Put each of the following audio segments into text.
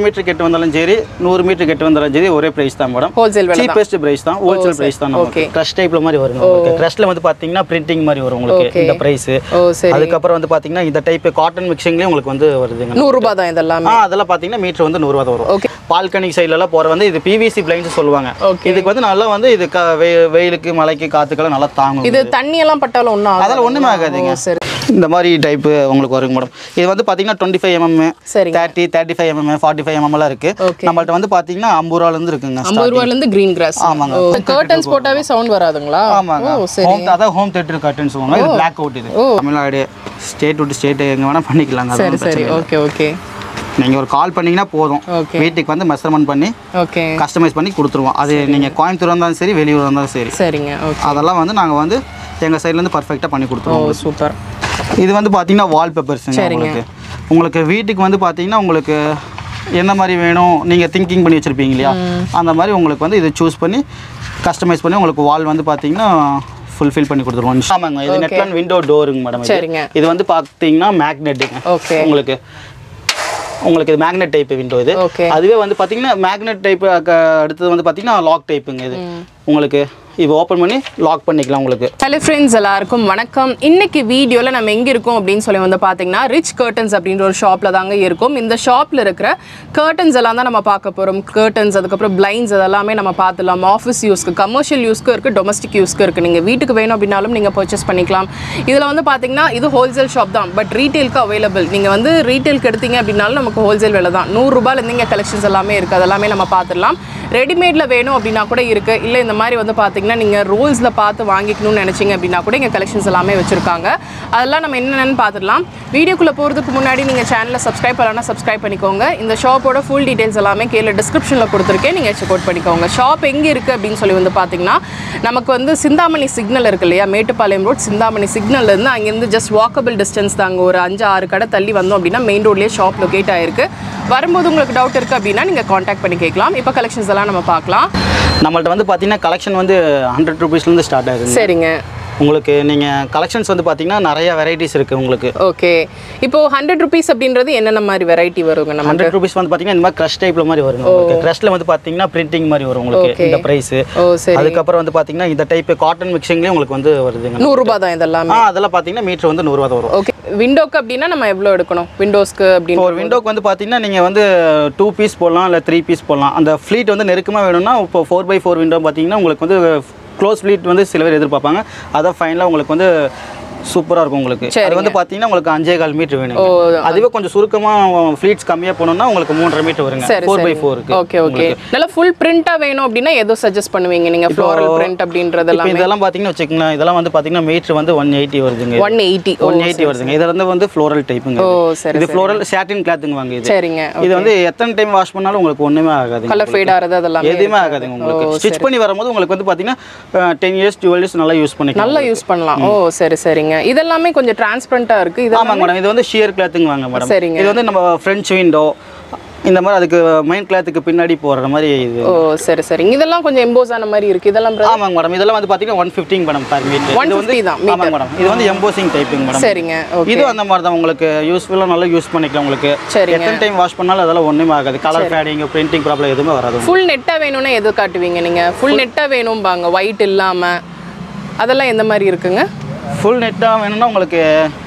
Metre கெட்டு வந்தாலும் சரி நூறு மீட்டர் கெட்டு வந்தாலும் சரி ஒரே பிரைஸ் தான் மேடம் ஹோல்சேல் விலை தான் சீப்பஸ்ட் பிரைஸ் தான் ஹோல்சேல் பிரைஸ் தான் நமக்கு க்ரஷ் டைப்ல மாதிரி வரும் உங்களுக்கு க்ரஷ்ல வந்து பாத்தீங்கன்னா பிரிண்டிங் மாதிரி வரும் உங்களுக்கு இந்த பிரைஸ் ஓ சரி அதுக்கப்புறம் வந்து பாத்தீங்கன்னா இந்த டைப் காட்டன் மிக்சிங்லயும் உங்களுக்கு வந்து வருதுங்க நூறுரூபா தான் இதெல்லாமே ஆ அதெல்லாம் பாத்தீங்கன்னா மீட்டர் வந்து நூறுரூவா தான் வரும் ஓகே பால்கனி சைடுல எல்லாம் போற வந்து இது பிவிசி பிளைன்ஸ் சொல்லுவாங்க ஓகே இதுக்கு வந்து நல்லா வந்து இது க- வெ- வெயிலுக்கு மழைக்கு காத்துக்கெல்லாம் நல்லா தாங்கும் இது தண்ணி எல்லாம் பட்டாலும் ஒன்றும் அதெல்லாம் ஒண்ணுமே ஆகாதுங்க சரி இந்த மாதிரி டைப் உங்களுக்கு வருங்க மேடம் இது வந்து பாத்தீங்கன்னா டுவெண்ட்டி ஃபைவ் எம்எம் சரிங்க thirty thirty five MM forty five எம்எம்லாம் இருக்கு ஓகே நம்மள்ட்ட வந்து பாத்தீங்கன்னா ஐம்பது ரூபால இருந்து இருக்குங்க ஐம்பது ரூபாயிலேருந்து க்ரீன் கிராஸ் ஆமாங்க. கர்டன்ஸ் போட்டாவே சவுண்ட் வராதுங்களா ஆமாங்க ஓ சரி ஹோம் அதான் ஹோம் தேட்டர் கர்டன்ஸ் சொல்லுவாங்க இது பிளாக் அவுட் இது தமிழ்நாடு ஸ்டேட் விட்டு ஸ்டேட் எங்க வேணா பண்ணிக்கலாங்க சரி அதெல்லாம் சரி பிரச்சனை இல்லை. ஓகே ஓகே நீங்க ஒரு கால் பண்ணீங்கன்னா போதும் ஓகே வீட்டுக்கு வந்து மெஷர்மெண்ட் பண்ணி ஓகே கஸ்டமைஸ் பண்ணி கொடுத்துருவோம் அது நீங்க கோயம்புத்தூர் இருந்தாலும் சரி வெளியூர் இருந்தாலும் சரி சரிங்க ஓகே அதெல்லாம் வந்து நாங்க வந்து எங்க சைடுல இருந்து பர்ஃபெக்ட்டா பண்ணி ஓ கொடுத்துருவோம் சூப்பர் இது வந்து பார்த்தீங்கன்னா வால் பேப்பர்ஸுங்க உங்களுக்கு உங்களுக்கு வீட்டுக்கு வந்து பார்த்தீங்கன்னா உங்களுக்கு என்ன மாதிரி வேணும் நீங்கள் திங்கிங் பண்ணி வச்சுருப்பீங்க இல்லையா அந்த மாதிரி உங்களுக்கு வந்து இதை சூஸ் பண்ணி கஸ்டமைஸ் பண்ணி உங்களுக்கு வால் வந்து பார்த்தீங்கன்னா ஃபுல்ஃபில் பண்ணி கொடுத்துருவோம் ஆமாங்க இது நெட்லான் விண்டோ டோருங்க மேடம் சரிங்க இது வந்து பார்த்தீங்கன்னா மேக்னெட்டுங்க ஓகே உங்களுக்கு உங்களுக்கு இது மேக்னெட் டைப் விண்டோ இது ஓகே அதுவே வந்து பார்த்தீங்கன்னா மேக்னெட் டைப் அடுத்தது வந்து பார்த்தீங்கன்னா லாக் டைப்புங்க இது உங்களுக்கு இப்போ ஓப்பன் பண்ணி லாக் பண்ணிக்கலாம் உங்களுக்கு ஹலோ ஃப்ரெண்ட்ஸ் எல்லாருக்கும் வணக்கம் இன்னைக்கு வீடியோவில் நம்ம எங்கே இருக்கோம் அப்படின்னு சொல்லி வந்து பார்த்தீங்கன்னா ரிச் கர்டன்ஸ் அப்படின்ற ஒரு ஷாப்பில் தாங்க இருக்கும் இந்த ஷாப்பில் இருக்கிற கர்டன்ஸ் எல்லாம் தான் நம்ம பார்க்க போகிறோம் கர்டன்ஸ் அதுக்கப்புறம் பிளைண்ட்ஸ் அதெல்லாமே நம்ம பார்த்துலாம் ஆஃபீஸ் யூஸ்க்கு கமர்ஷியல் யூஸ்க்கு இருக்குது டொமஸ்டிக் யூஸ்க்கு இருக்குது நீங்கள் வீட்டுக்கு வேணும் அப்படின்னாலும் நீங்கள் பர்ச்சேஸ் பண்ணிக்கலாம் இதில் வந்து பார்த்தீங்கன்னா இது ஹோல்சேல் ஷாப் தான் பட் ரீட்டெயிலுக்கு அவைலபிள் நீங்கள் வந்து ரீட்டெயிலுக்கு எடுத்தீங்க அப்படின்னாலும் நமக்கு ஹோல்சேல் விலை தான் நூறுரூபாலேருந்து இங்கே கலெக்ஷன்ஸ் எல்லாமே இருக்குது அதெல்லாமே நம்ம பார்த்துடலாம் ரெடிமேடில் வேணும் அப்படின்னா கூட இருக்குது இல்லை இந்த மாதிரி வந்து பார்த்தீங்கன்னா நீங்கள் ரோல்ஸில் பார்த்து வாங்கிக்கணும்னு நினச்சிங்க அப்படின்னா கூட இங்கே கலெக்ஷன்ஸ் எல்லாமே வச்சுருக்காங்க அதெல்லாம் நம்ம என்னென்னு பார்த்துடலாம் வீடியோக்குள்ளே போகிறதுக்கு முன்னாடி நீங்கள் சேனலை சப்ஸ்கிரைப் பண்ணலாம் சப்ஸ்கிரைப் பண்ணிக்கோங்க இந்த ஷாப்போட ஃபுல் டீட்டெயில்ஸ் எல்லாமே கீழே டிஸ்கிரிப்ஷனில் கொடுத்துருக்கேன் நீங்கள் செக் அவுட் பண்ணிக்கோங்க ஷாப் எங்கே இருக்குது அப்படின்னு சொல்லி வந்து பார்த்தீங்கன்னா நமக்கு வந்து சிந்தாமணி சிக்னல் இருக்கு இல்லையா மேட்டுப்பாளையம் ரோட் சிந்தாமணி சிக்னல்லேருந்து அங்கேருந்து ஜஸ்ட் வாக்கபிள் டிஸ்டன்ஸ் தாங்க ஒரு அஞ்சு ஆறு கடை தள்ளி வந்தோம் அப்படின்னா மெயின் ரோட்லேயே ஷாப் லொக்கேட் ஆயிருக்கு வரும்போது உங்களுக்கு டவுட் இருக்குது அப்படின்னா நீங்கள் காண்டாக்ட் பண்ணி கேட்கலாம் இப்போ கலெக்ஷன்ஸ் எல்லாம் நம்ம பார்க்கலாம் நம்மள்ட்ட வந்து பார்த்தீங்கன்னா கலெக்ஷன் வந்து ஹண்ட்ரட் ருபீஸ்லேருந்து ஸ்டார்ட் ஆகுதுங்க சரிங்க உங்களுக்கு நீங்கள் கலெக்ஷன்ஸ் வந்து பார்த்தீங்கன்னா நிறைய வெரைட்டிஸ் இருக்குது உங்களுக்கு ஓகே இப்போ ஹண்ட்ரட் ருபீஸ் அப்படின்றது என்னென்ன மாதிரி வெரைட்டி வருங்க நம்ம ஹண்ட்ரட் ருபீஸ் வந்து பார்த்தீங்கன்னா இந்த மாதிரி க்ரஷ் டைப்பில் மாதிரி வரும் உங்களுக்கு க்ரஷ்ல வந்து பார்த்தீங்கன்னா பிரிண்டிங் மாதிரி வரும் உங்களுக்கு இந்த ப்ரைஸ் ஓ சரி அதுக்கப்புறம் வந்து பார்த்தீங்கன்னா இந்த டைப் காட்டன் மிக்சிங்லேயே உங்களுக்கு வந்து வருதுங்க நூறுரூபா தான் இதெல்லாமே ஆ அதெல்லாம் பார்த்தீங்கன்னா மீட்டர் வந்து நூறுரூவா தான் வரும் ஓகே விண்டோக்கு அப்படின்னா நம்ம எவ்வளோ எடுக்கணும் விண்டோஸ்க்கு இப்போ அப்படின்னு ஒரு விண்டோக்கு வந்து பார்த்தீங்கன்னா நீங்கள் வந்து டூ பீஸ் போடலாம் இல்லை த்ரீ பீஸ் போடலாம் அந்த ஃப்ளீட் வந்து நெருக்கமாக வேணும்னா இப்போ ஃபோர் பை ஃபோர் விண்டோ பார்த்தீங்கன்னா உங்களுக்கு வந்து க்ளோஸ் ஃப்ளீட் வந்து சில பேர் எதிர்பார்ப்பாங்க அதான் ஃபைனலாக உங்களுக்கு வந்து சூப்பராக இருக்கும் உங்களுக்கு அது வந்து பார்த்தீங்கன்னா உங்களுக்கு அஞ்சே கால் மீட்டர் வேணும் அதுவே கொஞ்சம் சுருக்கமாக ஃப்ளீட்ஸ் கம்மியாக போகணும்னா உங்களுக்கு மூன்றரை மீட்டர் வருங்க சரி ஃபோர் பை சரி ஃபோருக்கு ஓகே ஓகே நல்லா ஃபுல் பிரிண்டா வேணும் அப்படின்னா எதோ சஜஸ்ட் பண்ணுவீங்க நீங்க ஃப்ளோரல் பிரிண்ட் அப்படின்றதெல்லாம் இப்போ இதெல்லாம் பார்த்தீங்கன்னா வச்சுக்கோங்களேன் இதெல்லாம் வந்து பார்த்தீங்கன்னா மீட்டர் வந்து ஒன் எயிட்டி வருதுங்க ஒன் எயிட்டி ஒன் எயிட்டி வருதுங்க இது வந்து வந்து ஃப்ளோரல் டைப்புங்க ஓ சரி இது ஃப்ளோரல் ஷாட்டின் கிளாத்துங்க வாங்க இது சரிங்க இது வந்து எத்தனை டைம் வாஷ் பண்ணாலும் உங்களுக்கு ஒன்றுமே ஆகாது கலர் ஃபேட் ஆறது அதெல்லாம் எதுவுமே ஆகாதுங்க உங்களுக்கு ஸ்டிச் பண்ணி வரும்போது உங்களுக்கு வந்து பார்த்தீங்கன்னா டென் இயர்ஸ் டுவெல் இயர்ஸ் நல்லா யூஸ் பண்ணிக்கலாம் நல்லா யூஸ் பண்ணலாம் ஓ சரி சரிங்க இதெல்லாமே கொஞ்சம் டிரான்ஸ்பரண்டா இருக்கு இது ஆமாங்க மேடம் இது வந்து ஷியர் கிளாத்துங்க வாங்க மேடம் சரிங்க. இது வந்து நம்ம ஃப்ரெஞ்ச் விண்டோ இந்த மாதிரி அதுக்கு மைண்ட் கிளாத்துக்கு பின்னாடி போடுற மாதிரி இது ஓ சரி சரிங்க இதெல்லாம் கொஞ்சம் எம்போஸ் ஆன மாதிரி இருக்கு இதெல்லாம் brother? ஆமாங்க மேடம் இதெல்லாம் வந்து பார்த்தீங்கன்னா ஒன் ஃபிஃப்டிங் மேடம் பர் மீட்டர் இது வந்து 150 தான் ஆமாங்க மேடம் இது வந்து எம்போசிங் டைப்புங்க மேடம் சரிங்க ஓகே இது அந்த மாதிரி தான் உங்களுக்கு யூஸ்ஃபுல்லாக நல்லா யூஸ் பண்ணிக்கலாம் உங்களுக்கு சரிங்க. எத்தனை டைம் வாஷ் பண்ணாலும் அதெல்லாம் ஒன்றுமே ஆகாது கலர் ஃபேடிங் பிரிண்டிங் ப்ராப்ளம் எதுவுமே வராது ஃபுல் நெட்டா வேணும்னா எது காட்டுவீங்க நீங்க ஃபுல் நெட்டா வேணும்பாங்க ஒயிட் இல்லாம அதெல்லாம் எந்த மாதிரி இருக்குங்க ஃபுல் நெட்டாக வேணும்னா உங்களுக்கு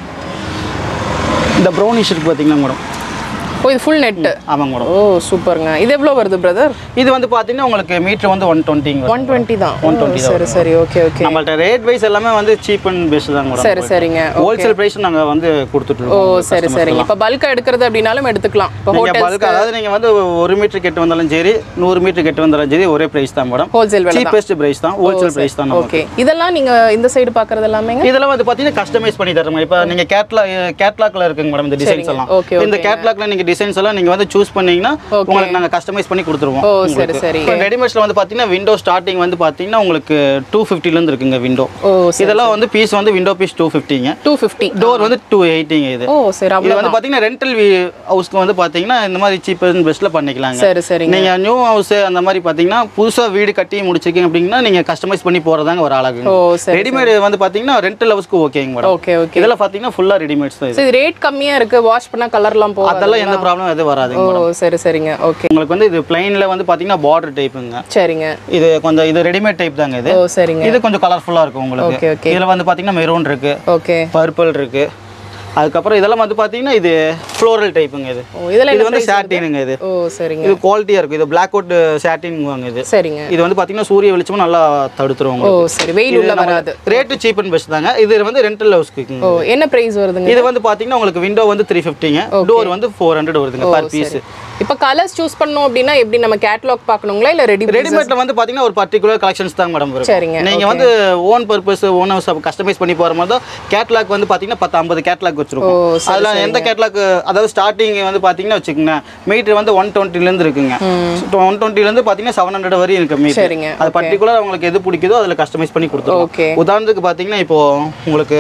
இந்த ப்ரௌனிஷ் இருக்கு பார்த்தீங்கன்னா மேடம் ஓ இது ஃபுல் நெட்டு ஆமாங்க மேடம் ஓ சூப்பருங்க இது எவ்வளோ வருது பிரதர் இது வந்து பார்த்தீங்கன்னா உங்களுக்கு மீட்டர் வந்து ஒன் டுவெண்ட்டிங்க ஒன் டுவெண்ட்டி தான் ஓ, சரி சரி ஓகே ஓகே நம்மள்ட்ட ரேட் வைஸ் எல்லாமே வந்து சீப் அண்ட் பெஸ்ட் தான் மேடம் சரி சரிங்க ஹோல்சேல் ப்ரைஸ் நாங்கள் வந்து கொடுத்துட்டு ஓ இருக்கோம் சரி சரிங்க இப்போ பல்கா எடுக்கிறது அப்படின்னாலும் எடுத்துக்கலாம் இப்போ நீங்கள் ஹோட்டல் பல்க் அதாவது நீங்கள் வந்து ஒரு மீட்டர் கெட்டு வந்தாலும் சரி நூறு மீட்டர் கெட்டு வந்தாலும் சரி ஒரே ப்ரைஸ் தான் மேடம் ஹோல்சேல் விலை சீப்பஸ்ட் ப்ரைஸ் தான் ஹோல்சேல் ப்ரைஸ் தான் நமக்கு ஓகே இதெல்லாம் நீங்க இந்த சைடு பார்க்கறது எல்லாமேங்க இதெல்லாம் வந்து பார்த்தீங்கன்னா கஸ்டமைஸ் பண்ணி தரோம் இப்போ நீங்கள் கேட்லா கேட்லாக்ல இருக்குங்க மேடம் இந்த டிசைன்ஸ் எல்லாம் ஓகே இந்த கேட்லாக்ல நீங்கள் டிசைன்ஸ் எல்லாம் நீங்கள் வந்து சூஸ் பண்ணீங்கன்னா உங்களுக்கு நாங்கள் கஸ்டமைஸ் பண்ணி கொடுத்துருவோம் ஓ சரி சரி இப்போ ரெடிமேட்ஸ்ல வந்து பார்த்தீங்கன்னா விண்டோ ஸ்டார்டிங் வந்து பார்த்தீங்கன்னா உங்களுக்கு டூ ஃபிஃப்டிலேருந்து இருக்குங்க விண்டோ ஓ இதெல்லாம் வந்து பீஸ் வந்து விண்டோ பீஸ் டூ ஃபிஃப்டிங்க டூ ஃபிஃப்டி டோர் வந்து டூ எயிட்டிங்க இது ஓ சரி இது அவ்வளோ வந்து பார்த்தீங்கன்னா ரெண்டல் ஹவுஸ்க்கு வந்து பார்த்தீங்கன்னா இந்த மாதிரி சீப் அண்ட் பெஸ்ட்டில் பண்ணிக்கலாங்க சரி சரிங்க நீங்கள் நியூ ஹவுஸ் அந்த மாதிரி பார்த்தீங்கன்னா புதுசாக வீடு கட்டி முடிச்சிருக்கீங்க அப்படின்னா நீங்கள் கஸ்டமைஸ் பண்ணி போகிறதாங்க ஒரு அழகு ஓ சரி ரெடிமேட் வந்து பார்த்தீங்கன்னா ரெண்டல் ஹவுஸ்க்கு ஓகேங்க மேடம் ஓகே ஓகே இதெல்லாம் பார்த்தீங்கன்னா ஃபுல்லாக ரெடிமேட்ஸ் தான் இது ஸோ இது ரேட் கம்மியா இருக்கு வாஷ் பண்ணா கலர்லாம் போகும் அதெல்லாம் எந்த ப்ராப்ளம் எதுவும் வராதுங்க ஓ சரி சரிங்க ஓகே உங்களுக்கு வந்து இது பிளைனில் வந்து பார்த்தீங்கன்னா பார்டர் டைப்புங்க சரிங்க இது கொஞ்சம் இது ரெடிமேட் டைப் தாங்க இது ஓ சரிங்க இது கொஞ்சம் கலர்ஃபுல்லாக இருக்கும் உங்களுக்கு ஓகே ஓகே இதில் வந்து பார்த்தீங்கன்னா மெரூன் இருக்கு ஓகே பர்பிள் இருக்கு அதுக்கப்புறம் இதெல்லாம் வந்து பார்த்தீங்கன்னா இது ஃப்ளோரல் டைப்புங்க இது ஓ இதில் இது என்ன வந்து சாட்டினுங்க இது ஓ சரிங்க இது குவாலிட்டியாக இருக்கும் இது பிளாக் அவுட் சாட்டின்வாங்க இது சரிங்க இது வந்து பார்த்தீங்கன்னா சூரிய வெளிச்சமும் நல்லா தடுத்துரும் ஓ உங்களுக்கு சரி வெயில் உள்ள வராது ரேட்டு சீப் அண்ட் பெஸ்ட் தாங்க இது வந்து ரெண்டல் ஹவுஸ்க்கு ஓ என்ன பிரைஸ் வருதுங்க இது வந்து பார்த்தீங்கன்னா உங்களுக்கு விண்டோ வந்து த்ரீ ஃபிஃப்டிங்க டோர் வந்து ஃபோர் ஹண்ட்ரட் வருதுங்க பர் பீஸ் இப்போ கலர்ஸ் சூஸ் பண்ணோம் அப்படின்னா எப்படி நம்ம கேட்டலாக் பார்க்கணுங்களா இல்லை ரெடி ரெடிமேட்ல வந்து பாத்தீங்கன்னா ஒரு பர்டிகுலர் கலெக்ஷன்ஸ் தான் மேடம் வரும் சரிங்க, நீங்க வந்து own purpose own house customise பண்ணி போற மாதிரி தான் கேட்லாக் வந்து பாத்தீங்கன்னா பத்து ஐம்பது கேட்லாக் வச்சிருக்கோம் ஓ, சரி, அதுல எந்த கேட்லாக் அதாவது ஸ்டார்டிங் வந்து பாத்தீங்கன்னா வச்சுக்கோங்க மீட்டர் வந்து ஒன் டுவெண்ட்டில இருந்து இருக்குங்க ஒன் டுவெண்ட்டில இருந்து பாத்தீங்கன்னா செவன் ஹண்ட்ரட் வரையும் இருக்கு மீட்டர் சரிங்க, அது பர்டிகுலர் உங்களுக்கு எது பிடிக்குதோ அதுல கஸ்டமைஸ் பண்ணி கொடுத்துருவோம் ஓகே உதாரணத்துக்கு பாத்தீங்கன்னா இப்போ உங்களுக்கு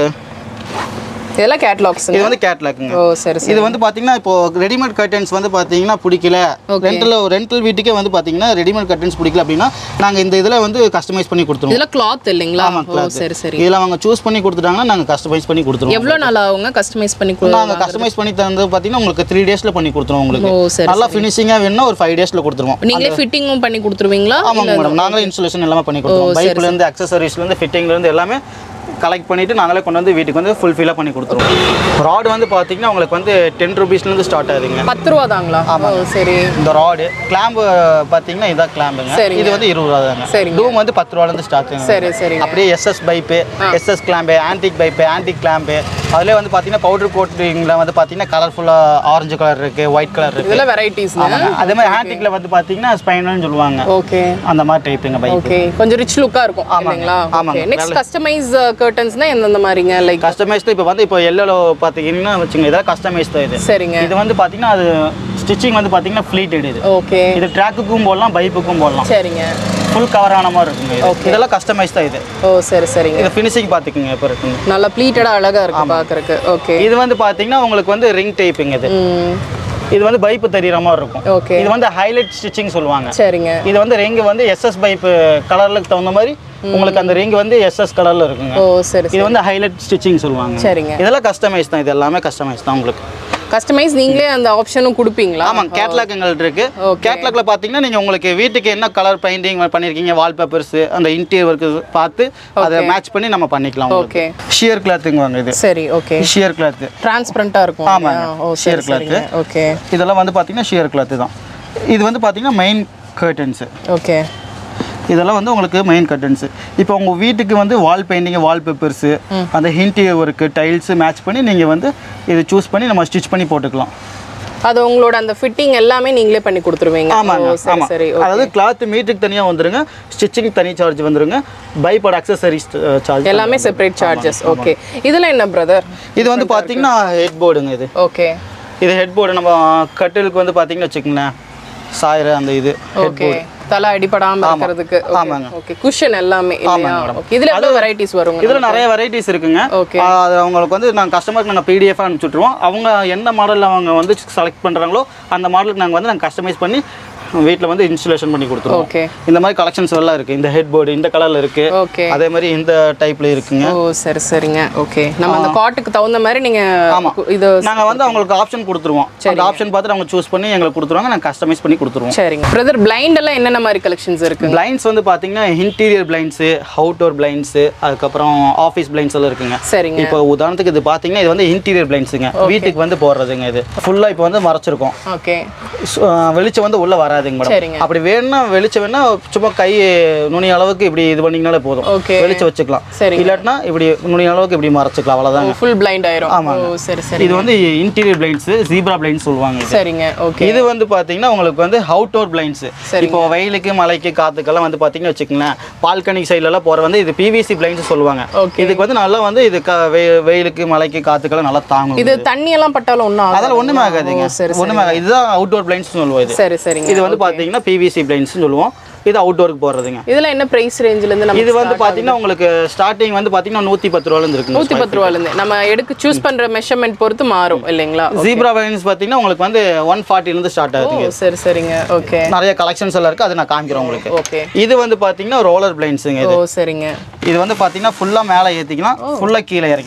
இதெல்லாம் கேட்டலாக்ஸுங்க இது வந்து கேட்லாக்குங்க ஓ சரி சரி இது வந்து பாத்தீங்கன்னா இப்போ ரெடிமேட் கர்டன்ஸ் வந்து பாத்தீங்கன்னா பிடிக்கல ரெண்டல் ரெண்டல் வீட்டுக்கே வந்து பாத்தீங்கன்னா ரெடிமேட் கர்டன்ஸ் பிடிக்கல அப்படின்னா நாங்க இந்த இதுல வந்து கஸ்டமைஸ் பண்ணி கொடுத்துருவோம் இதெல்லாம் கிளாத் இல்லைங்களா ஆமா, ஓ cloth. சரி சரி இதில் அவங்க சூஸ் பண்ணி கொடுத்துட்டாங்கன்னா நாங்கள் கஸ்டமைஸ் பண்ணி கொடுத்துருவோம் எவ்வளோ நாள் ஆகுங்க கஸ்டமைஸ் பண்ணி கொடு நாங்கள் கஸ்டமைஸ் பண்ணி தந்து பார்த்தீங்கன்னா உங்களுக்கு த்ரீ டேஸில் பண்ணி கொடுத்துருவோம் உங்களுக்கு ஓ சரி நல்லா ஃபினிஷிங்காக வேணும்னா ஒரு ஃபைவ் டேஸில் கொடுத்துருவோம் நீங்களே ஃபிட்டிங்கும் பண்ணி கொடுத்துருவீங்களா ஆமாங்க மேடம் நாங்களே இன்ஸ்டாலேஷன் எல்லாமே பண்ணி கொடுத்துருவோம் பைப்லேருந்து அக்சசரிஸ்லேருந்து ஃபிட்டிங்லேருந்து எல்லாமே கலெக்ட் பண்ணிட்டு நாங்களே கொண்டு வந்து வீட்டுக்கு வந்து ஃபுல்ஃபில்லாக பண்ணி கொடுத்துருவோம் ராடு வந்து பார்த்தீங்கன்னா உங்களுக்கு வந்து டென் ருபீஸ்லேருந்து ஸ்டார்ட் ஆகுதுங்க பத்து ரூபா தாங்களா ஓ சரி இந்த ராடு கிளாம்பு பார்த்தீங்கன்னா இதான் கிளாம்புங்க சரிங்க. இது வந்து இருபது ரூபா தாங்க சரிங்க. டூம் வந்து பத்து ரூபாலேருந்து ஸ்டார்ட் சரி சரிங்க அப்படியே SS pipe SS clamp antique pipe antique clamp அதுலேயே வந்து பார்த்தீங்கன்னா பவுடர் கோட்டிங்கில் வந்து பார்த்தீங்கன்னா கலர்ஃபுல்லாக ஆரஞ்சு கலர் இருக்குது ஒயிட் கலர் இருக்குது இதெல்லாம் வெரைட்டிஸ் ஆமாங்க அதே மாதிரி ஆன்டிக்கில் வந்து பார்த்தீங்கன்னா ஸ்பைனல்னு சொல்லுவாங்க ஓகே அந்த மாதிரி டைப்புங்க பைக் ஓகே கொஞ்சம் ரிச் லுக்கா இருக்கும் இல்லைங்களா ஆமாங்க. ஓகே நெக்ஸ்ட் கஸ்டமைஸ் கர்டன்ஸ்னா எந்தெந்த மாதிரிங்க லைக் கஸ்டமைஸ்டு இப்போ வந்து இப்போ எல்லோ பார்த்தீங்கன்னா வச்சுங்க இதெல்லாம் கஸ்டமைஸ் தான் இது சரிங்க இது வந்து பார்த்தீங்கன்னா அது ஸ்டிச்சிங் வந்து பார்த்தீங்கன்னா ஃப்ளீட்டட் இது ஓகே இது ட்ராக்குக்கும் போடலாம் பைப்புக்கும் போடலாம் சரிங்க ஃபுல் கவர் ஆன மாதிரி இருக்குங்க இது. இதெல்லாம் கஸ்டமைஸ் தான் இது ஓ சரி சரிங்க இது ஃபினிஷிங் பார்த்துக்குங்க இப்போ இருக்குங்க நல்லா ப்ளீட்டடா அழகா இருக்கு பாக்குறதுக்கு ஓகே இது வந்து பார்த்தீங்கன்னா உங்களுக்கு வந்து ரிங் டைப்புங்க இது ம் இது வந்து பைப்பு தெரியுற மாதிரி இருக்கும் ஓகே இது வந்து ஹைலைட் ஸ்டிச்சிங் சொல்லுவாங்க சரிங்க இது வந்து ரிங் வந்து எஸ்எஸ் பைப்பு கலருக்கு தகுந்த மாதிரி உங்களுக்கு அந்த ரிங் வந்து எஸ்எஸ் கலர்ல இருக்குங்க ஓ சரி இது வந்து ஹைலைட் ஸ்டிச்சிங் சொல்லுவாங்க சரிங்க இதெல்லாம் கஸ்டமைஸ் தான் இது எல்லாமே கஸ்டமைஸ் தான் உங்களுக்கு கஸ்டமைஸ் நீங்களே அந்த ஆப்ஷனும் கொடுப்பீங்களா ஆமாங்க கேட்லாக் எங்கள்ட்ட இருக்கு கேட்லாக்ல பாத்தீங்கன்னா நீங்க உங்களுக்கு வீட்டுக்கு என்ன கலர் பெயிண்டிங் பண்ணிருக்கீங்க வால்பேப்பர்ஸ் அந்த இன்டீரியர் ஒர்க் பார்த்து அதை மேட்ச் பண்ணி நம்ம பண்ணிக்கலாம் ஓகே ஷியர் கிளாத்துங்க வாங்க இது சரி ஓகே ஷியர் கிளாத் டிரான்ஸ்பரண்டா இருக்கும் ஆமாங்க. ஓ sheer சரி cloth. சரிங்க ஓகே இதெல்லாம் வந்து பாத்தீங்கன்னா ஷியர் கிளாத் தான் இது வந்து பாத்தீங்கன்னா மெயின் கர்டன்ஸ் ஓகே இதெல்லாம் வந்து உங்களுக்கு மெயின் கர்டன்ஸ் இப்போ உங்கள் வீட்டுக்கு வந்து வால் பெயிண்டிங் வால் பேப்பர்ஸு அந்த இன்டீரியர் ஒர்க்கு டைல்ஸு மேட்ச் பண்ணி நீங்கள் வந்து இதை சூஸ் பண்ணி நம்ம ஸ்டிச் பண்ணி போட்டுக்கலாம் அது உங்களோட அந்த ஃபிட்டிங் எல்லாமே நீங்களே பண்ணி கொடுத்துருவீங்க ஆமாங்க ஓ, சரி ஆமாம் சரி அதாவது கிளாத் மீட்டருக்கு தனியாக வந்துருங்க ஸ்டிச்சிங் தனி சார்ஜ் வந்துருங்க பைப்போட அக்சசரிஸ் சார்ஜ் எல்லாமே செப்பரேட் சார்ஜஸ் ஓகே இதெல்லாம் என்ன பிரதர் இது வந்து பார்த்தீங்கன்னா ஹெட் போர்டுங்க இது ஓகே இது ஹெட் போர்டு நம்ம கட்டிலுக்கு வந்து பார்த்தீங்கன்னா வச்சுக்கோங்களேன் சாயிர அந்த இது ஹெட் ஓகே தலை அடிபடாம இருக்கிறதுக்கு ஆமாங்க. ஓகே குஷன் எல்லாமே இல்லையா ஓகே இதுல எவ்வளவு வெரைட்டிஸ் வருங்க இதில் நிறைய வெரைட்டிஸ் இருக்குங்க ஓகே ஆ, அது அவங்களுக்கு வந்து நாங்கள் கஸ்டமருக்கு நாங்கள் பிடிஎஃப் அனுப்பிச்சுட்ருவோம் அவங்க எந்த மாடலில் அவங்க வந்து செலக்ட் பண்ணுறாங்களோ அந்த மாடலுக்கு நாங்கள் வந்து நாங்கள் கஸ்டமைஸ் பண்ணி வீட்டில் வந்து இன்ஸ்டலேஷன் பண்ணி கொடுத்துருவோம் ஓகே இந்த மாதிரி கலெக்ஷன்ஸ் எல்லாம் இருக்குது இந்த ஹெட் போர்டு இந்த கலரில் இருக்குது ஓகே அதே மாதிரி இந்த டைப்பில் இருக்குங்க ஓ சரி சரிங்க ஓகே நம்ம அந்த காட்டுக்கு தகுந்த மாதிரி நீங்க கு- இது நாங்கள் வந்து அவங்களுக்கு ஆப்ஷன் கொடுத்துருவோம் அந்த ஆப்ஷன் பார்த்துட்டு அவங்க சூஸ் பண்ணி எங்களுக்கு கொடுத்துருவாங்க நாங்கள் கஸ்டமைஸ் பண்ணி கொடுத்துருவோம் சரிங்க பிரதர் பிளைண்ட் எல்லாம் என்னென்ன மாதிரி கலெக்ஷன்ஸ் இருக்குங்க பிளைண்ட்ஸ் வந்து பார்த்தீங்கன்னா இன்டீரியர் பிளைண்ட்ஸு அவுட்டோர் பிளைண்ட்ஸு அதுக்கப்புறம் ஆஃபீஸ் பிளைண்ட்ஸ் எல்லாம் இருக்குங்க சரிங்க இப்போ உதாரணத்துக்கு இது பார்த்தீங்கன்னா இது வந்து இன்டீரியர் பிளைண்ட்ஸுங்க வீட்டுக்கு வந்து போடுறதுங்க இது ஃபுல்லாக இப்போ வந்து மறைச்சிருக்கோம் ஓகே சு- ஆ, வெளிச்சம் வந்து உள்ள வராதுங்க சரிங்க. மேடம் அப்படி வேணும்னா வெளிச்சம் வேணா சும்மா கை நுனி அளவுக்கு இப்படி இது பண்ணிங்கனாலே போதும் ஓகே வெளிச்சம் வச்சுக்கலாம் சரிங்க. இல்லாட்டினா இப்படி நுனி அளவுக்கு இப்படி மறைச்சிக்கலாம் அவ்வளோதாங்க ஃபுல் பிளைண்ட் ஆயிரும் ஓ சரி சரி இது வந்து இன்டீரியர் பிளைண்ட்ஸ் ஜீப்ரா பிளைண்ட்ஸ் சொல்லுவாங்க இது சரிங்க ஓகே இது வந்து பாத்தீங்கன்னா உங்களுக்கு வந்து அவுட்டோர் பிளைண்ட்ஸ் சரிங்க. இப்போ வெயிலுக்கு மழைக்கு காத்துக்கெல்லாம் வந்து பாத்தீங்கன்னா வச்சுக்கோங்களேன் பால்கனி சைடுல எல்லாம் போற வந்து இது பிவிசி பிளைண்ட்ஸ் சொல்லுவாங்க Okay. இதுக்கு வந்து நல்லா வந்து இது க- வெ- வெயிலுக்கு மழைக்கு காத்துக்கெல்லாம் நல்லா தாங்கும் இது தண்ணி எல்லாம் பட்டாலும் ஒன்றும் அதெல்லாம் ஒண்ணுமே ஆகாதுங்க சரி ஒண்ணுமே ஆகாது இதுதான் அவுட்டோர் பிளைண்ட்ஸ் சொல்லுவோம் இது சரி சரிங்க இது வந்து பாத்தீங்கன்னா பிவிசி பிளைண்ட்ஸ் சொல்லுவோம் இது அவுட்டோருக்கு போடுறதுங்க இதெல்லாம் என்ன பிரைஸ் ரேஞ்சில இருந்து நம்ம இது வந்து பாத்தீங்கன்னா உங்களுக்கு ஸ்டார்டிங் வந்து பாத்தீங்கன்னா நூத்தி பத்து ரூபால இருந்து இருக்குங்க நூத்தி பத்து ரூபால இருந்து நம்ம எடுக்க சூஸ் பண்ற மெஷர்மெண்ட் பொறுத்து மாறும் இல்லைங்களா ஜீப்ரா பிளைண்ட்ஸ் பாத்தீங்கன்னா உங்களுக்கு வந்து ஒன் ஃபார்ட்டில இருந்து ஸ்டார்ட் ஓ ஆகுதுங்க சரி சரிங்க ஓகே நிறைய கலெக்ஷன்ஸ் எல்லாம் இருக்கு அதை நான் காமிக்கிறேன் உங்களுக்கு ஓகே இது வந்து பாத்தீங்கன்னா ரோலர் பிளைண்ட்ஸுங்க ஓ இது சரிங்க இது வந்து பாத்தீங்கன்னா ஃபுல்லா மேலே ஏத்திக்கலாம் ஃபுல்லா கீழே இறக்கிக்கலாம்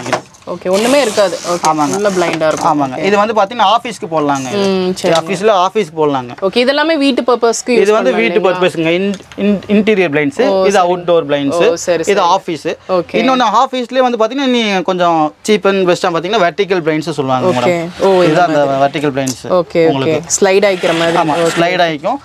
ஓகே ஒண்ணுமே இருக்காது ஓகே உள்ள பிளைண்டா இருக்கும் ஆமாங்க இது வந்து பார்த்தீங்கன்னா ஆஃபீஸ்க்கு போடலாங்க ம் சரி ஆஃபீஸில் ஆஃபீஸ்க்கு போடலாங்க ஓகே இதெல்லாமே வீட்டு பர்பஸ்க்கு இது வந்து வீட்டு பர்பஸ்ங்க இன்டீரியர் பிளைண்ட்ஸ் இது அவுட்டோர் பிளைண்ட்ஸ் ஓ சரி இது ஆஃபீஸ் Okay. இன்னொன்று ஆஃபீஸ்லேயே வந்து பார்த்தீங்கன்னா நீ கொஞ்சம் சீப் அண்ட் பெஸ்ட்டாக பார்த்தீங்கன்னா வெர்டிக்கல் பிளைண்ட்ஸ் சொல்லுவாங்க ஓகே மேடம் ஓ இதுதான் அந்த vertical blinds okay okay slide ஆயிக்கிற மாதிரி ஆமாம் ஸ்லைட் ஆகிக்கும்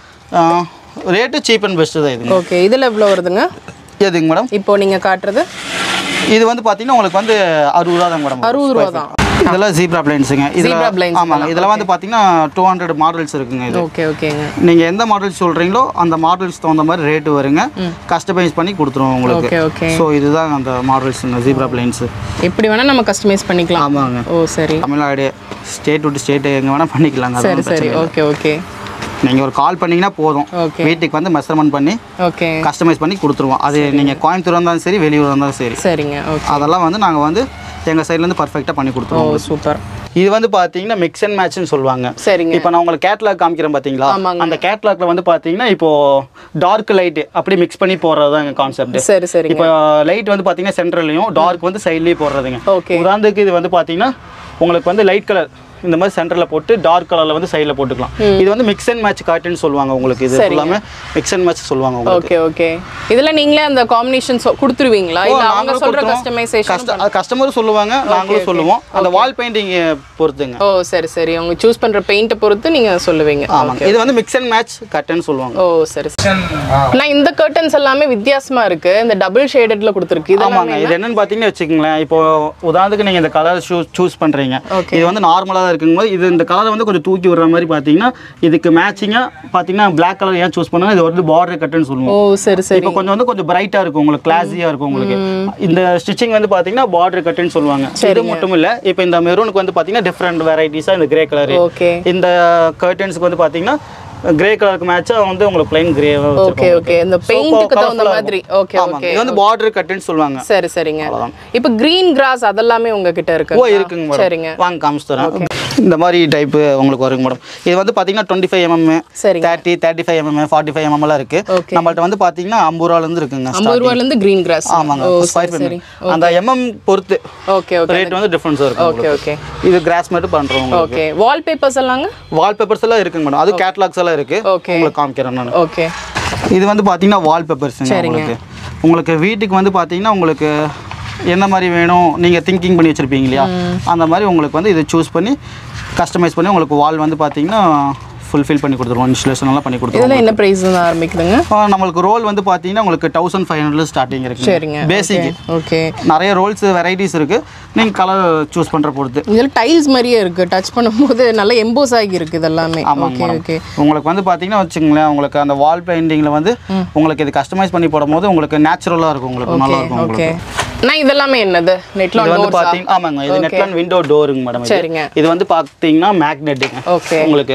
ரேட்டு சீப் அண்ட் பெஸ்ட்டு தான் இதுங்க ஓகே இதுல எவ்வளவு வருதுங்க எதுங்க மேடம் இப்போ நீங்க காட்டுறது இது வந்து பார்த்தீங்கன்னா உங்களுக்கு வந்து அறுபது ரூபா தான் மேடம் அறுபது ரூபா தான் இதெல்லாம் ஜீப்ரா பிளைன்ஸுங்க Zebra இதில் blinds ஆமாங்க இதெல்லாம் வந்து பார்த்தீங்கன்னா டூ ஹண்ட்ரட் மாடல்ஸ் இருக்குங்க இது ஓகே ஓகேங்க நீங்கள் எந்த மாடல்ஸ் சொல்கிறீங்களோ அந்த மாடல்ஸ் தகுந்த மாதிரி ரேட்டு வருங்க கஸ்டமைஸ் பண்ணி கொடுத்துருவோம் உங்களுக்கு ஓகே ஓகே ஸோ இதுதான் அந்த மாடல்ஸுங்க ஜீப்ரா பிளைன்ஸு எப்படி வேணா நம்ம கஸ்டமைஸ் பண்ணிக்கலாம் ஆமாங்க ஓ சரி தமிழ்நாடு ஸ்டேட் விட்டு ஸ்டேட் எங்கே வேணால் பண்ணிக்கலாங்க சரி சரி ஓகே ஓகே நீங்கள் ஒரு கால் பண்ணீங்கன்னா போதும் ஓகே வீட்டுக்கு வந்து மெஷர்மெண்ட் பண்ணி ஓகே கஸ்டமைஸ் பண்ணி கொடுத்துருவோம் அது நீங்கள் கோயம்புத்தூர் இருந்தாலும் சரி வெளியூர் இருந்தாலும் சரி சரிங்க ஓகே அதெல்லாம் வந்து நாங்கள் வந்து எங்கள் சைட்லேருந்து பர்ஃபெக்டாக பண்ணி ஓ கொடுத்துருவோம் சூப்பர் இது வந்து பார்த்தீங்கன்னா மிக்ஸ் அண்ட் மேட்ச்னு சொல்லுவாங்க சரிங்க இப்போ நான் உங்களுக்கு கேட்லாக் காமிக்கிறேன் பார்த்தீங்களா ஆமாங்க. அந்த கேட்லாக்ல வந்து பார்த்தீங்கன்னா இப்போ டார்க் லைட் அப்படி மிக்ஸ் பண்ணி போடுறது தான் எங்கள் கான்செப்ட் சரி சரிங்க இப்போ லைட் வந்து பார்த்தீங்கன்னா சென்ட்ரல்லையும் டார்க் வந்து சைட்லேயும் போடுறதுங்க ஓகே உதாரணத்துக்கு இது வந்து பார்த்தீங்கன்னா உங்களுக்கு வந்து லைட் கலர் இந்த மாதிரி சென்டரில் போட்டு டார்க் கலரில் வந்து சைடில் போட்டுக்கலாம் இது வந்து மிக்ஸ் அண்ட் மேட்ச் காட்டுன்னு சொல்லுவாங்க உங்களுக்கு இது எல்லாமே மிக்ஸ் அண்ட் மேட்ச் சொல்லுவாங்க உங்களுக்கு ஓகே ஓகே இதுல நீங்களே அந்த காம்பினேஷன் கொடுத்துருவீங்களா இல்ல அவங்க சொல்ற கஸ்டமைசேஷன் கஸ்டமரும் சொல்லுவாங்க நாங்களும் சொல்லுவோம் அந்த வால் பெயிண்டிங் பொறுத்துங்க ஓ சரி சரி அவங்க சூஸ் பண்ற பெயிண்ட்டை பொறுத்து நீங்க சொல்லுவீங்க ஆமாங்க இது வந்து மிக்ஸ் அண்ட் மேட்ச் கட்டுன்னு சொல்லுவாங்க ஓ சரி சரி நான் இந்த கர்டன்ஸ் எல்லாமே வித்தியாசமா இருக்கு இந்த டபுள் ஷேடட்ல கொடுத்துருக்கு இது ஆமாங்க இது என்னன்னு பார்த்தீங்கன்னு வச்சுக்கோங்களேன் இப்போ உதாரணத்துக்கு நீங்கள் இந்த கலர் ஷூ சூஸ் பண்ணுறீங்க Okay. இது வந்து நார்மலாக தான் இருக்கும்போது இது இந்த கலரை வந்து கொஞ்சம் தூக்கி விடுற மாதிரி பார்த்தீங்கன்னா இதுக்கு மேட்சிங்காக பார்த்தீங்கன்னா Black கலர் ஏன் சூஸ் பண்ணுங்க இது வந்து பார்டர் கட்டுன்னு ஓ சொல்லுவோம் சரி சரி இப்போ கொஞ்சம் வந்து கொஞ்சம் பிரைட்டாக இருக்கும் உங்களுக்கு கிளாஸியாக இருக்கும் உங்களுக்கு இந்த ஸ்டிச்சிங் வந்து பார்த்தீங்கன்னா பார்டர் கட்டுன்னு சொல்லுவாங்க இது மட்டும் இல்லை இப்போ இந்த மெரூனுக்கு வந்து பார்த்தீங்கன்னா டிஃப்ரெண்ட் வெரைட்டிஸாக இந்த கிரே கலர் ஓகே இந்த கர்டன்ஸ்க்கு வந்து பார்த்தீங்கன்னா கிரே கலருக்கு மேட்சாக வந்து உங்களுக்கு பிளைன் கிரே ஓகே ஓகே இந்த பெயிண்ட்டுக்கு தகுந்த மாதிரி ஓகே ஓகே இது வந்து பார்டர் கட்டுன்னு சொல்லுவாங்க சரி சரிங்க இப்போ கிரீன் கிராஸ் அதெல்லாமே உங்ககிட்ட இருக்கு ஓ இருக்குங்க மேடம் சரிங்க வாங்க காமிச்சு தரேன் இந்த மாதிரி டைப்பு உங்களுக்கு வருங்க மேடம் இது வந்து பார்த்தீங்கன்னா டுவெண்ட்டி ஃபைவ் எம்எம் சரிங்க thirty thirty five MM forty five எம்எம்லாம் இருக்கு Okay. நம்மள்ட்ட வந்து பார்த்தீங்கன்னா ஐம்பது ரூபாலேருந்து இருக்குங்க ஐம்பது ரூபாயில இருந்து கிரீன் கிராஸ் ஆமாங்க ஓ ஸ்கொயர் சரி சரி ஃபீட் அந்த எம்எம் பொறுத்து ஓகே ஓகே ரேட் வந்து டிஃப்ரென்ஸ் இருக்கும் ஓகே ஓகே இது கிராஸ் மட்டும் பண்ணுறோம் உங்களுக்கு ஓகே வால் பேப்பர்ஸ் எல்லாங்க வால்பேப்பர்ஸ் எல்லாம் இருக்குங்க மேடம் அது கேட்லாக்ஸ் எல்லாம் இருக்கு Okay. உங்களுக்கு காமிக்கிறேன் நான் ஓகே இது வந்து பார்த்தீங்கன்னா வால்பேப்பர்ஸுங்க உங்களுக்கு உங்களுக்கு வீட்டுக்கு வந்து பார்த்தீங்கன்னா உங்களுக்கு என்ன மாதிரி வேணும் நீங்கள் திங்கிங் பண்ணி வச்சுருப்பீங்க இல்லையா அந்த மாதிரி உங்களுக்கு வந்து இதை சூஸ் பண்ணி கஸ்டமைஸ் பண்ணி உங்களுக்கு வால் வந்து பார்த்தீங்கன்னா ஃபுல்ஃபில் பண்ணி கொடுத்துருவோம் இன்ஸ்டலேஷன் எல்லாம் பண்ணி கொடுத்துருவோம் இதெல்லாம் என்ன பிரைஸ் தான் ஆரம்பிக்குதுங்க ஆ, நம்மளுக்கு ரோல் வந்து பார்த்தீங்கன்னா உங்களுக்கு தௌசண்ட் ஃபைவ் ஹண்ட்ரட் ஸ்டார்டிங் இருக்கு சரிங்க பேசிக் ஓகே நிறைய ரோல்ஸ் வெரைட்டிஸ் இருக்கு நீங்கள் கலர் சூஸ் பண்ணுற பொறுத்து இதில் டைல்ஸ் மாதிரியே இருக்கு டச் பண்ணும்போது நல்லா எம்போஸ் ஆகி இருக்கு இது எல்லாமே ஓகே ஓகே உங்களுக்கு வந்து பார்த்தீங்கன்னா வச்சுங்களேன் உங்களுக்கு அந்த வால் பெயிண்டிங்கில் வந்து உங்களுக்கு இது கஸ்டமைஸ் பண்ணி போடும்போது உங்களுக்கு நேச்சுரலாக இருக்கும் உங்களுக்கு நல்லா இருக்கும் ஓகே உங்களுக்கு நான் இதெல்லாமே என்னது நெட்ல இது வந்து பாத்தீங்க ஆமாங்க இது நெட்லான் விண்டோ டோருங்க மேடம் சரிங்க. இது வந்து பாத்தீங்கன்னா மேக்னெட்டுங்க ஓகே உங்களுக்கு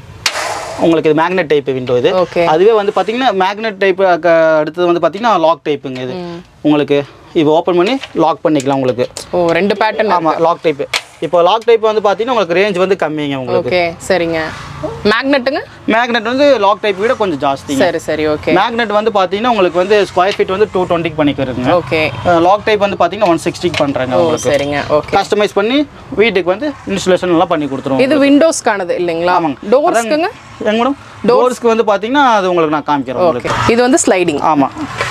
உங்களுக்கு இது மேக்னெட் டைப் விண்டோ இது ஓகே அதுவே வந்து பாத்தீங்கன்னா மேக்னெட் டைப் அடுத்தது வந்து பாத்தீங்கன்னா லாக் டைப்புங்க இது உங்களுக்கு இது ஓப்பன் பண்ணி லாக் பண்ணிக்கலாம் உங்களுக்கு ஓ ரெண்டு பேட்டர்ன் ஆமா லாக் டைப் இப்போ லாக் டைப் வந்து பாத்தீங்கன்னா உங்களுக்கு ரேஞ்ச் வந்து கம்மிங்க உங்களுக்கு ஓகே சரிங்க மேக்னெட்டுங்க மேக்னெட் வந்து லாக் டைப் விட கொஞ்சம் ஜாஸ்திங்க சரி சரி ஓகே மேக்னெட் வந்து பாத்தீங்கன்னா உங்களுக்கு வந்து ஸ்கொயர் ஃபீட் வந்து டூ டுவெண்ட்டிக்கு பண்ணிக்கிறதுங்க ஓகே லாக் டைப் வந்து பாத்தீங்கன்னா ஒன் சிக்ஸ்டிக்கு பண்றாங்க ஓ உங்களுக்கு சரிங்க ஓகே கஸ்டமைஸ் பண்ணி வீட்டுக்கு வந்து இன்ஸ்டலேஷன் எல்லாம் பண்ணி கொடுத்துருவோம் இது விண்டோஸ்க்கானது இல்லைங்களா டோர்ஸ்க்குங்க எங்க மேடம் டோர்ஸ்க்கு வந்து பாத்தீங்கன்னா அது உங்களுக்கு நான் காமிக்கிறேன் உங்களுக்கு ஓகே இது வந்து ஸ்லைடிங் ஆமா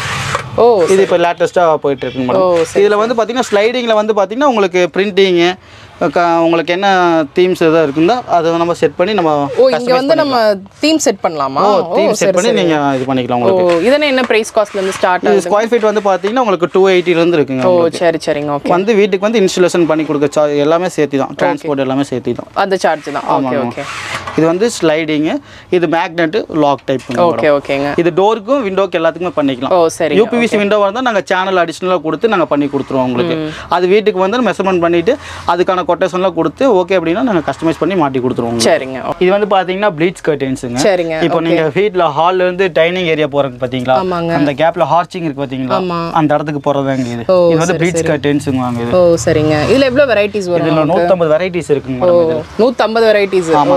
ஓ இது இப்போ லேட்டஸ்ட்டாக போயிட்டு இருக்குங்க ஓ, மேடம் இதில் வந்து பார்த்தீங்கன்னா ஸ்லைடிங்கில் வந்து பார்த்தீங்கன்னா உங்களுக்கு பிரிண்டிங்கு உங்களுக்கு என்ன தீம்ஸ் எதாவது இருக்குதோ அதை நம்ம செட் பண்ணி நம்ம ஓ இங்க வந்து நம்ம தீம் செட் பண்ணலாமா ஓ தீம் செட் பண்ணி நீங்கள் இது பண்ணிக்கலாம் ஓ உங்களுக்கு இதெல்லாம் என்ன பிரைஸ் காஸ்ட்ல இருந்து ஸ்டார்ட் இது ஆகுது ஸ்கொயர் ஃபீட் வந்து பார்த்தீங்கன்னா உங்களுக்கு டூ எயிட்டிலேருந்து இருக்குங்க ஓ சரி சரிங்க ஓகே வந்து வீட்டுக்கு வந்து இன்ஸ்டலேஷன் பண்ணி கொடுக்க சா எல்லாமே சேர்த்து தான் டிரான்ஸ்போர்ட் எல்லாமே சேர்த்து தான் அந்த சார்ஜ் தான் ஓகே ஓகே இது வந்து ஸ்லைடிங்கு இது மேக்னெட்டு லாக் டைப் ஓகே ஓகேங்க இது டோருக்கும் விண்டோக்கு எல்லாத்துக்குமே பண்ணிக்கலாம் ஓ சரி யூபிவிசி விண்டோ இருந்தால் நாங்கள் சேனல் அடிஷ்னலாக கொடுத்து நாங்கள் பண்ணி கொடுத்துருவோம் உங்களுக்கு அது வீட்டுக்கு வந்து மெஷர்மெண்ட் பண்ணிட்டு அதுக்கான கொட்டேஷன்லாம் கொடுத்து ஓகே அப்படின்னா நாங்கள் கஸ்டமைஸ் பண்ணி மாட்டி கொடுத்துருவோம் உங்களுக்கு. சரிங்க ஓ, இது வந்து பார்த்தீங்கன்னா ப்ளீச் கர்டன்ஸுங்க சரிங்க இப்போ நீங்கள் வீட்டில் ஹால்ல இருந்து டைனிங் ஏரியா போகிறதுக்கு பார்த்தீங்களா ஆமாங்க. அந்த கேப்பில் ஹார்ச்சிங் இருக்கு பார்த்தீங்களா ஆமா. அந்த இடத்துக்கு போகிறதாங்க இது ஓ, இது வந்து ப்ளீச் கர்டன்ஸுங்க வாங்க இது ஓ சரிங்க இதுல எவ்வளவு வெரைட்டிஸ் வரும் இதில் நூற்றம்பது வெரைட்டிஸ் இருக்குங்க ஓ மேடம் இது நூற்றம்பது வெரைட்டிஸ் ஓ சரி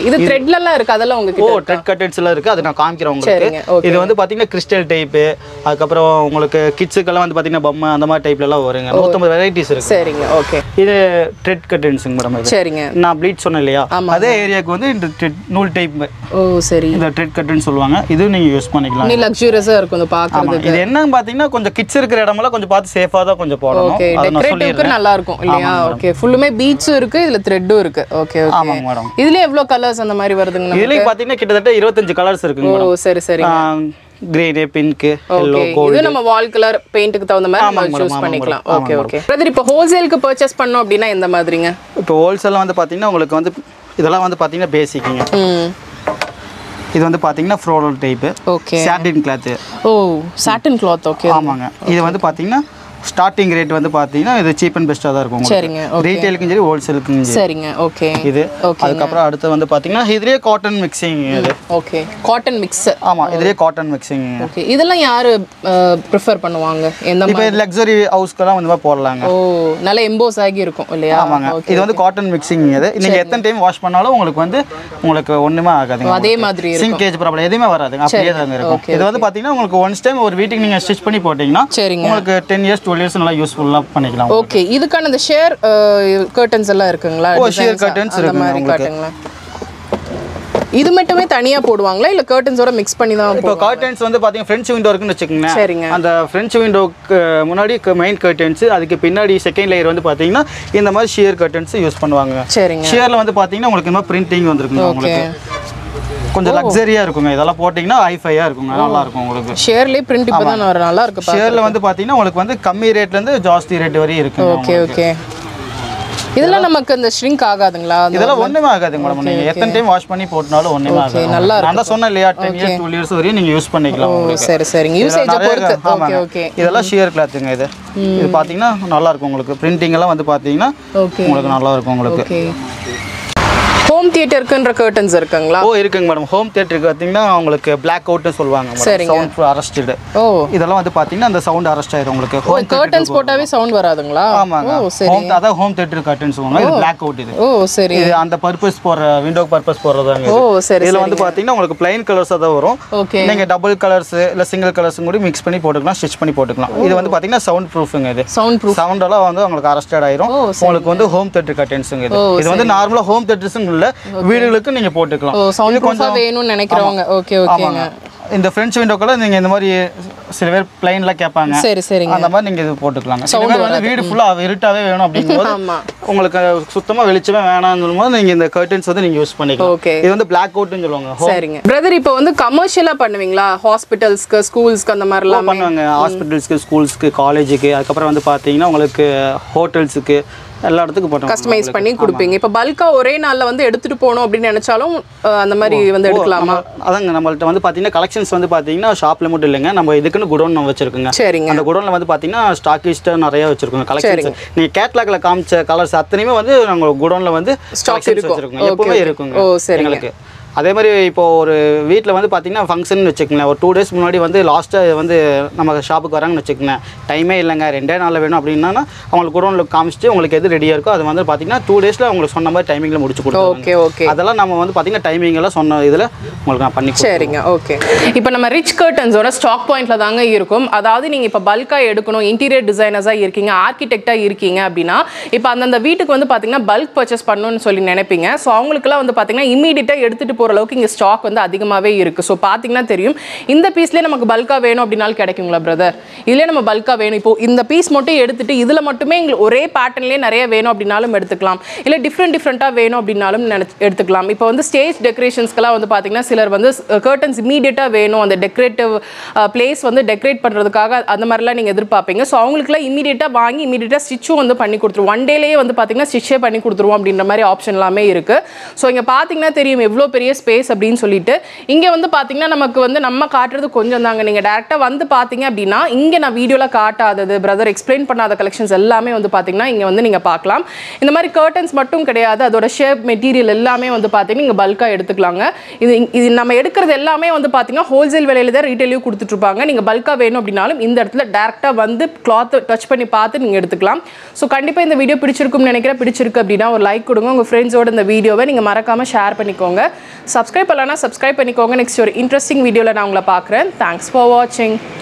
இது த்ரெட்லலாம் இருக்கு அதெல்லாம் ஓ உங்ககிட்ட ட்ரெட் கட்டன்ஸ் எல்லாம் இருக்கு அது நான் காமிக்கிறேன் சரிங்க, உங்களுக்கு okay. இது வந்து பாத்தீங்கன்னா கிறிஸ்டல் டைப்பு அதுக்கப்புறம் உங்களுக்கு கிட்ஸுக்கெல்லாம் வந்து பாத்தீங்கன்னா பொம்மை அந்த மாதிரி டைப்ல எல்லாம் வருங்க நூற்றம்பது வெரைட்டிஸ் இருக்கு சரிங்க ஓகே இது ட்ரெட் கட்டன்ஸுங்க மேடம் இது சரிங்க நான் ப்ளீட் சொன்னேன் இல்லையா அதே ஏரியாவுக்கு வந்து இந்த thread- நூல் டைப் ஓ சரி இந்த ட்ரெட் கட்டுன்னு சொல்லுவாங்க இது நீங்க யூஸ் பண்ணிக்கலாம் நீ லக்ஸூரியஸா இருக்கும் இந்த ஆமா பாக்குறதுக்கு இது என்னன்னு பாத்தீங்கன்னா கொஞ்சம் கிட்ஸ் இருக்கிற இடமெல்லாம் கொஞ்சம் பார்த்து சேஃபா தான் கொஞ்சம் போடணும் ஓகே அதை நான் டெக்கரேட்டிவ்க்கு சொல்லிடுறேன் நல்லா இருக்கும் இல்லையா ஓகே ஃபுல்லுமே பீட்ஸும் இருக்கு இதுல த்ரெட்டும் இருக்கு ஓகே ஓகே ஆமாங்க மேடம் இதுல எவ்வளவு கலர்ஸ் அந்த மாதிரி வருதுங்க நமக்கு? இதுலயும் பாத்தீங்கன்னா கிட்டத்தட்ட இருபத்தஞ்சு கலர்ஸ் இருக்குங்க ஓ சரி சரி கிரீனு பிங்க்கு எல்லோ ஓகே இது நம்ம வால் கலர் பெயிண்ட்க்கு தகுந்த மாதிரி நம்ம சூஸ் பண்ணிக்கலாம் ஓகே ஓகே பிரதர் இப்போ ஹோல்சேலுக்கு பர்ச்சேஸ் பண்ணோம் அப்படின்னா எந்த மாதிரிங்க இப்போ ஹோல்சேலில் வந்து பார்த்தீங்கன்னா உங்களுக்கு வந்து இதெல்லாம் வந்து பார்த்தீங்கன்னா பேசிக்குங்க ம் இது வந்து பார்த்தீங்கன்னா ஃப்ரோடல் type okay satin cloth oh satin cloth okay ஆமாங்க இது வந்து பார்த்தீங்கன்னா ஸ்டார்டிங் ரேட் வந்து பார்த்தீங்கன்னா இது சீப் அண்ட் பெஸ்ட்டாக தான் இருக்கும் உங்களுக்கு சரிங்க ஓகே ரீட்டெயிலுக்கும் சரி ஹோல்சேலுக்கும் சரி சரிங்க ஓகே இது Okay. அதுக்கப்புறம் அடுத்து வந்து பார்த்தீங்கன்னா இதுலேயே காட்டன் மிக்சிங் இது ஓகே காட்டன் மிக்ஸ் ஆமாம் இதுலேயே காட்டன் மிக்சிங் ஓகே இதெல்லாம் யாரு ப்ரிஃபர் பண்ணுவாங்க எந்த இப்போ லக்ஸரி ஹவுஸ்க்கெல்லாம் இந்த மாதிரி போடலாங்க ஓ நல்ல எம்போஸ் ஆகி இருக்கும் இல்லையா ஆமாங்க இது வந்து காட்டன் மிக்சிங் இது நீங்கள் எத்தனை டைம் வாஷ் பண்ணாலும் உங்களுக்கு வந்து உங்களுக்கு ஒன்றுமே ஆகாதுங்க அதே மாதிரி இருக்கும் சிங்கேஜ் ப்ராப்ளம் எதுவுமே வராதுங்க அப்படியே தாங்க இருக்கும் இது வந்து பார்த்தீங்கன்னா உங்களுக்கு ஒன்ஸ் டைம் ஒரு வீட்டுக்கு நீங்கள் ஸ்டிச் பண்ணி போட்டிங்கன்னா சரிங்க உங்களுக்கு டென் இயர்ஸ் டுவெல் இயர்ஸ் நல்லா யூஸ்ஃபுல்லாக பண்ணிக்கலாம் ஓகே இதுக்கான இந்த ஷேர் கர்டன்ஸ் எல்லாம் இருக்குங்களா ஓ, sheer Designs curtains அந்த இருக்குங்க மாதிரி உங்களுக்கு. காட்டுங்களேன் இது மட்டுமே தனியா போடுவாங்களா இல்ல கர்டன்ஸோட மிக்ஸ் பண்ணி தான் இப்போ கர்டன்ஸ் வந்து பார்த்தீங்கன்னா ஃப்ரெண்ட்ஸ் விண்டோ இருக்குன்னு வச்சுக்கோங்க சரிங்க அந்த ஃப்ரெண்ட்ஸ் விண்டோக்கு முன்னாடி மெயின் கர்டன்ஸ் அதுக்கு பின்னாடி செகண்ட் லேயர் வந்து பார்த்தீங்கன்னா இந்த மாதிரி ஷியர் கர்டன்ஸ் யூஸ் பண்ணுவாங்க சரிங்க ஷியரில் வந்து பார்த்தீங்கன்னா உங்களுக்கு இந்த மாதிரி பிரிண்டிங் வந்துருக்குங்க ஓகே உங்களுக்கு கொஞ்சம் லக்ஸரியாக இருக்குங்க இதெல்லாம் போட்டிங்கன்னா ஹைஃபையாக இருக்குங்க நல்லா இருக்கும் உங்களுக்கு ஷேர்லயே பிரிண்ட் இப்போ தான் வரும் நல்லா இருக்கு பா ஷேரில் வந்து பார்த்தீங்கன்னா உங்களுக்கு வந்து கம்மி ரேட்லேருந்து ஜாஸ்தி ரேட் வரையும் இருக்குங்க ஓகே ஓகே இதெல்லாம் நமக்கு இந்த ஷ்ரிங்க் ஆகாதுங்களா அந்த- இதெல்லாம் ஒண்ணுமே ஆகாதுங்க மேடம் நீங்க எத்தனை டைம் வாஷ் பண்ணி போட்டனாலும் ஒண்ணுமே ஆகாது நல்லா நான் தான் சொன்னேன் இல்லையா டென் இயர்ஸ் டுவெல் இயர்ஸ் வரையும் நீங்க யூஸ் பண்ணிக்கலாம் ஓ உங்களுக்கு சரி சரிங்க யூசேஜ் நிறைய பொறுத்து ஓகே ஆமாங்க. ஓகே இதெல்லாம் ஷியர் கிளாத்துங்க இது இது பாத்தீங்கன்னா நல்லா இருக்கும் உங்களுக்கு பிரிண்டிங் எல்லாம் வந்து பாத்தீங்கன்னா ஓகே உங்களுக்கு நல்லா இருக்கும் உங்களுக்கு ஓகே ஹோம் தியேட்டருக்குன்ற கர்டன்ஸ் இருக்குங்களா ஓ இருக்குங்க மேடம் ஹோம் தியேட்டருக்கு பார்த்தீங்கன்னா உங்களுக்கு பிளாக் அவுட்னு சொல்லுவாங்க சரிங்க. சவுண்ட் அரஸ்டடு ஓ இதெல்லாம் வந்து பாத்தீங்கன்னா அந்த சவுண்ட் அரெஸ்ட் ஆயிரும் உங்களுக்கு ஹோம் கர்டன்ஸ் போட்டாவே சவுண்ட் வராதுங்களா ஆமாங்க ஓ சரி ஹோம் அதான் ஹோம் தியேட்டர் கர்டன் சொல்லுவாங்க இது பிளாக் அவுட் இது ஓ சரி இது அந்த பர்பஸ் போடுற விண்டோ பர்பஸ் போடுறதாங்க ஓ இது. சரி இதுல வந்து பாத்தீங்கன்னா உங்களுக்கு பிளைன் கலர்ஸாக தான் வரும் ஓகே நீங்க டபுள் கலர்ஸ் இல்ல சிங்கிள் கலர்ஸ் கூட மிக்ஸ் பண்ணி போட்டுக்கலாம் ஸ்டிச் பண்ணி போட்டுக்கலாம் இது வந்து பாத்தீங்கன்னா சவுண்ட் ப்ரூஃபுங்க இது சவுண்ட் ப்ரூஃப் சவுண்ட் எல்லாம் வந்து உங்களுக்கு அரஸ்டட் ஆயிரும் ஓ, உங்களுக்கு வந்து ஹோம் தேட்டர் கர்டன்ஸுங்க இது ஓ, இது வந்து நார்மலா ஹோம் தேட்டர்ஸும் இல்ல வீடுகளுக்கு நீங்க போட்டுக்கலாம் ஓ சவுண்ட் ப்ரூஃபா வேணும்னு நினைக்கிறவங்க ஓகே ஓகேங்க இந்த ஃப்ரெண்ட்ஸ் விண்டோக்குள்ள நீங்க இந்த மாதிரி சில பேர் பிளைன்ல கேட்பாங்க சரி சரிங்க அந்த மாதிரி நீங்க இது போட்டுக்கலாங்க சில பேர் வந்து வீடு ஃபுல்லா இருட்டாவே வேணும் அப்படிங்கும்போது ஆமா உங்களுக்கு சுத்தமா வெளிச்சமே வேணாம்னு சொல்லும்போது நீங்க இந்த கர்டன்ஸ் வந்து நீங்க யூஸ் பண்ணிக்கலாம் ஓகே இது வந்து பிளாக் அவுட்னு சொல்லுவாங்க Home சரிங்க பிரதர் இப்போ வந்து கமர்ஷியலா பண்ணுவீங்களா ஹாஸ்பிட்டல்ஸ்க்கு ஸ்கூல்ஸ்க்கு அந்த மாதிரிலாம் பண்ணுவாங்க ஹாஸ்பிட்டல்ஸ்க்கு ஸ்கூல்ஸ்க்கு காலேஜுக்கு அதுக்கப்புறம் வந்து பார்த்தீங்கன்னா உங்களுக்கு ஹோட்டல்ஸுக்கு எல்லா இடத்துக்கும் பண்ணுவாங்க கஸ்டமைஸ் பண்ணி கொடுப்பீங்க இப்போ பல்கா ஒரே நாள்ல வந்து எடுத்துட்டு போகணும் அப்படின்னு நினைச்சாலும் அஹ், அந்த மாதிரி வந்து எடுக்கலாமா நம்ம- அதாங்க நம்மள்ட்ட வந்து பார்த்தீங்கன்னா கலெக்ஷன்ஸ் வந்து பார்த்தீங்கன்னா ஷாப்பில் மட்டும் இல்லைங்க நம்ம இதுக்குன்னு குடோன் நம்ம வச்சிருக்கோங்க சரிங்க அந்த குடோனில் வந்து பார்த்தீங்கன்னா ஸ்டாக்கிஸ்ட்டு நிறைய வச்சிருக்கோங்க கலெக்ஷன்ஸ் நீங்கள் கேட்லாக்ல காமிச்ச கலர்ஸ் அத்தனையுமே வந்து நாங்கள் குடோனில் வந்து ஸ்டாக் இருக்கும். வச்சிருக்கோங்க Okay, எப்பவுமே okay. இருக்குங்க ஓ, சரிங்க. எங்களுக்கு அதே மாதிரி இப்போ ஒரு வீட்டில் வந்து பார்த்தீங்கன்னா ஃபங்க்ஷன் வச்சுக்கோங்களேன் ஒரு டூ டேஸ் முன்னாடி வந்து லாஸ்ட்டாக வந்து நம்ம ஷாப்புக்கு வராங்கன்னு வச்சுக்கோங்களேன் டைமே இல்லைங்க ரெண்டே நாளில் வேணும் அப்படின்னா அவங்களுக்கு குடோனில் காமிச்சிட்டு உங்களுக்கு எது ரெடியாக இருக்கோ அது வந்து பார்த்தீங்கன்னா டூ டேஸில் உங்களுக்கு சொன்ன மாதிரி டைமிங்கில் முடிச்சு கொடுத்துருவாங்க ஓகே ஓகே அதெல்லாம் நம்ம வந்து பார்த்தீங்கன்னா டைமிங் எல்லாம் சொன்ன இதில் உங்களுக்கு நான் பண்ணி கொடுத்துருவேன். சரிங்க ஓகே இப்போ நம்ம ரிச் கர்டன்ஸோட ஸ்டாக் பாயிண்ட்ல தாங்க இருக்கும் அதாவது நீங்க இப்போ பல்கா எடுக்கணும் இன்டீரியர் டிசைனர்ஸாக இருக்கீங்க ஆர்கிடெக்டாக இருக்கீங்க அப்படின்னா இப்போ அந்தந்த வீட்டுக்கு வந்து பார்த்தீங்கன்னா பல்க் பர்ச்சேஸ் பண்ணணும்னு சொல்லி நினைப்பீங்க ஸோ அவங்களுக்குலாம் வந்து பார்த்தீங்கன்னா இமீடியட்டாக எடுத்துட்டு போகிற அளவுக்கு இங்கே ஸ்டாக் வந்து அதிகமாகவே இருக்கு ஸோ பார்த்தீங்கன்னா தெரியும் இந்த பீஸ்லேயே நமக்கு பல்கா வேணும் அப்படின்னாலும் கிடைக்குங்களா பிரதர் இதுலேயே நம்ம பல்கா வேணும் இப்போ இந்த பீஸ் மட்டும் எடுத்துட்டு இதில் மட்டுமே எங்களுக்கு ஒரே பேட்டர்ன்லேயே நிறைய வேணும் அப்படின்னாலும் எடுத்துக்கலாம் இல்லை டிஃப்ரெண்ட் டிஃப்ரெண்ட்டாக வேணும் அப்படின்னாலும் நினைச்சு எடுத்துக்கலாம் இப்போ வந்து ஸ்டேஜ் டெக்கரேஷன்ஸ்க்கெல்லாம் வந்து பார்த்தீங்கன்னா சிலர் வந்து கர்டன்ஸ் இமீடியட்டாக வேணும் அந்த டெக்கரேட்டிவ் பிளேஸ் வந்து டெக்கரேட் பண்ணுறதுக்காக அந்த மாதிரிலாம் நீங்கள் எதிர்பார்ப்பீங்க ஸோ அவங்களுக்குலாம் இமீடியட்டாக வாங்கி இமீடியட்டாக ஸ்டிச்சும் வந்து பண்ணி கொடுத்துருவோம் ஒன் டேலேயே வந்து பார்த்தீங்கன்னா ஸ்டிச்சே பண்ணி கொடுத்துருவோம் அப்படின்ற மாதிரி ஆப்ஷன் எல்லாமே இருக்குது ஸோ இங்கே பார்த்தீங்கன்னா தெரியும் எவ்வளோ பெரிய பெரிய ஸ்பேஸ் அப்படின்னு சொல்லிட்டு இங்கே வந்து பார்த்தீங்கன்னா நமக்கு வந்து நம்ம காட்டுறது கொஞ்சம் தாங்க நீங்கள் டேரெக்டாக வந்து பார்த்தீங்க அப்படின்னா இங்கே நான் வீடியோவில் காட்டாதது பிரதர் எக்ஸ்பிளைன் பண்ணாத கலெக்ஷன்ஸ் எல்லாமே வந்து பார்த்தீங்கன்னா இங்கே வந்து நீங்கள் பார்க்கலாம் இந்த மாதிரி கர்டன்ஸ் மட்டும் கிடையாது அதோட ஷேப் மெட்டீரியல் எல்லாமே வந்து பார்த்தீங்கன்னா நீங்கள் பல்காக எடுத்துக்கலாங்க இது இது நம்ம எடுக்கிறது எல்லாமே வந்து பார்த்தீங்கன்னா ஹோல்சேல் விலையில தான் ரீட்டைலையும் கொடுத்துட்ருப்பாங்க நீங்கள் பல்காக வேணும் அப்படின்னாலும் இந்த இடத்துல டேரெக்டாக வந்து கிளாத் டச் பண்ணி பார்த்து நீங்கள் எடுத்துக்கலாம் ஸோ கண்டிப்பாக இந்த வீடியோ பிடிச்சிருக்கும்னு நினைக்கிறேன் பிடிச்சிருக்கு அப்படின்னா ஒரு லைக் கொடுங்க உங்கள் ஃப்ரெண்ட்ஸோட இந்த வீடியோவை நீங்கள் மறக்காமல் ஷேர் பண்ணிக்கோங்க சப்ஸ்கிரைப் பண்ணலன்னா சப்ஸ்கிரைப் பண்ணிக்கோங்க நெக்ஸ்ட் ஒரு இன்ட்ரெஸ்டிங் வீடியோவில் நான் உங்களை பார்க்குறேன் தேங்க்ஸ் ஃபார் வாட்சிங்